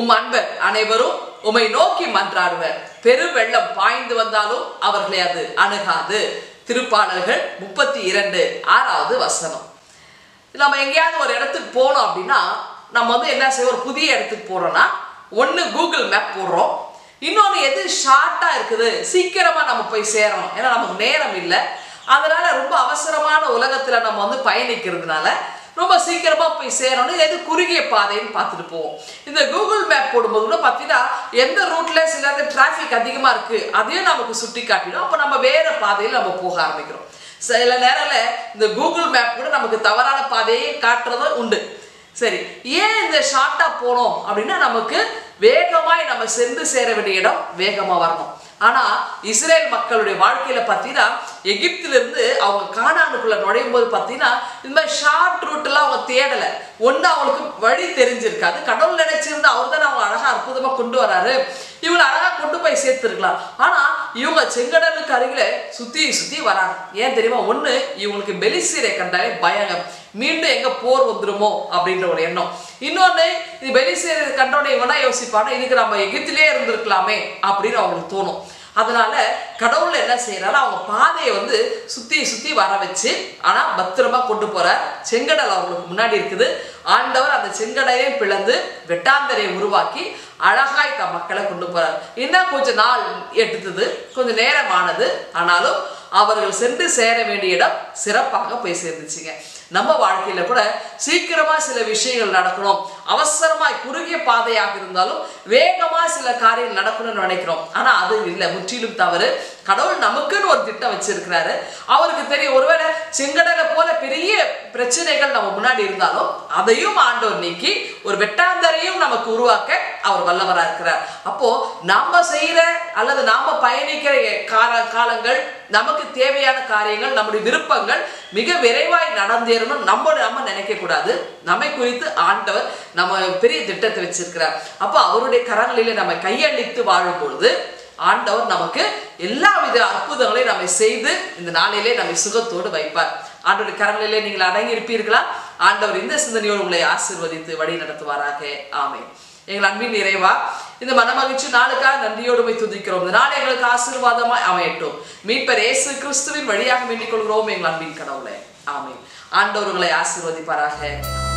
உம் அன்பர் அனைவரும் உமை நோக்கி மன்றாடுவர் பெரு வெள்ளம் பாய்ந்து வந்தாலும் அவர்களை அது அணுகாது திருப்பாடல்கள் முப்பத்தி இரண்டு ஆறாவது வசனம் நம்ம எங்கேயாவது ஒரு இடத்துக்கு போனோம் அப்படின்னா நம்ம வந்து என்ன செய்வோம் ஒரு புதிய இடத்துக்கு போறோம்னா ஒன்று கூகுள் மேப் போடுறோம் இன்னொன்று எது ஷார்ட்டாக இருக்குது சீக்கிரமாக நம்ம போய் சேரணும் ஏன்னா நமக்கு நேரம் இல்லை அதனால ரொம்ப அவசரமான உலகத்தில் நம்ம வந்து பயணிக்கிறதுனால ரொம்ப சீக்கிரமாக போய் சேரணும் எது குறுகிய பாதைன்னு பார்த்துட்டு போவோம் இந்த கூகுள் மேப் போடும்போது கூட பார்த்தீங்கன்னா எந்த ரூட்ல சில டிராஃபிக் அதிகமாக இருக்குது அதையும் நமக்கு சுட்டி காட்டிடும் அப்போ நம்ம வேற பாதையில் நம்ம போக ஆரம்பிக்கிறோம் சில நேரத்தில் இந்த கூகுள் மேப் கூட நமக்கு தவறான பாதையை காட்டுறதும் உண்டு சரி ஏன் இந்த ஷார்ட்டாக போனோம் அப்படின்னா நமக்கு வேகமாய் நம்ம சென்று சேர வேண்டிய இடம் வேகமாக வரணும் ஆனால் இஸ்ரேல் மக்களுடைய வாழ்க்கையில் பார்த்தீங்கன்னா எகிப்திலிருந்து அவங்க கானானுக்குள்ள நுழையும் போது பார்த்தீங்கன்னா இந்த மாதிரி ஷார்ட் ரூட்லாம் அவங்க தேடலை ஒன்று அவங்களுக்கு வழி தெரிஞ்சிருக்காது கடவுள் நினைச்சிருந்தா அவர் தானே அவங்க அழகாக அற்புதமாக கொண்டு வராரு இவங்களை அழகாக கொண்டு போய் சேர்த்துருக்கலாம் ஆனால் இவங்க செங்கடலுக்கு அருகில் சுற்றி சுற்றி வராங்க ஏன் தெரியுமா ஒன்று இவங்களுக்கு பெலிசீரை கண்டாலே பயங்க மீண்டும் எங்கே போர் வந்துருமோ அப்படின்ற ஒரு எண்ணம் இன்னொன்று இது பெலிசீரை கண்டோடனே இவனா யோசிப்பானா இதுக்கு நம்ம எகிப்திலே இருந்திருக்கலாமே அப்படின்னு அவங்களுக்கு தோணும் அதனால கடவுள் என்ன செய்யறாரு அவங்க பாதையை வந்து சுத்தி சுத்தி வர வச்சு ஆனா பத்திரமா கொண்டு போறார் செங்கடல் அவங்களுக்கு முன்னாடி இருக்குது ஆண்டவர் அந்த செங்கடலையும் பிளந்து வெட்டாந்தரையை உருவாக்கி அழகாய் த மக்களை கொண்டு போறார் இன்னும் கொஞ்சம் நாள் எடுத்தது கொஞ்சம் நேரம் ஆனது ஆனாலும் அவர்கள் சென்று சேர வேண்டிய இடம் சிறப்பாக போய் சேர்ந்துச்சுங்க நம்ம வாழ்க்கையில கூட சீக்கிரமா சில விஷயங்கள் நடக்கணும் அவசரமாய் குறுகிய பாதையாக இருந்தாலும் வேகமா சில காரியங்கள் நடக்கணும்னு நினைக்கிறோம் ஆனா அது இல்லை முற்றிலும் தவறு கடவுள் நமக்குன்னு ஒரு திட்டம் வச்சிருக்கிறாரு அவருக்கு தெரியும் ஒருவேளை செங்கடலை போல பெரிய பிரச்சனைகள் நம்ம முன்னாடி இருந்தாலும் அதையும் ஆண்டவர் நீக்கி ஒரு வெட்டாந்தரையும் நமக்கு உருவாக்க அவர் வல்லவரா இருக்கிறார் அப்போ நாம செய்யற அல்லது நாம பயணிக்கிற கால காலங்கள் நமக்கு தேவையான காரியங்கள் நம்முடைய விருப்பங்கள் மிக விரைவாய் நடந்தேறணும் நம்ம நம்ம நினைக்க கூடாது நம்மை குறித்து ஆண்டவர் நம்ம பெரிய திட்டத்தை வச்சிருக்கிறார் அப்போ அவருடைய கரங்களிலே நம்ம கையளித்து வாழும் பொழுது ஆண்டவர் நமக்கு எல்லா வித அற்புதங்களையும் நம்மை செய்து இந்த நாளிலே நம்மை சுகத்தோடு வைப்பார் ஆண்டவருடைய கரங்களிலே நீங்கள் அடங்கி இருப்பீர்களா ஆண்டவர் இந்த சிந்தனையோடு உங்களை ஆசிர்வதித்து வழி நடத்துவாராக ஆமே எங்கள் அன்பின் நிறைவா இந்த மனமகிழ்ச்சி நாளுக்காக நன்றியோடு போய் துதிக்கிறோம் இந்த நாள் எங்களுக்கு ஆசீர்வாதமாய் அமையட்டும் மீட்பர் இயேசு கிறிஸ்துவின் வழியாக வேண்டிக் கொள்கிறோம் எங்கள் அன்பின் கடவுளே ஆமே ஆண்டவர்களை ஆசீர்வதிப்பாராக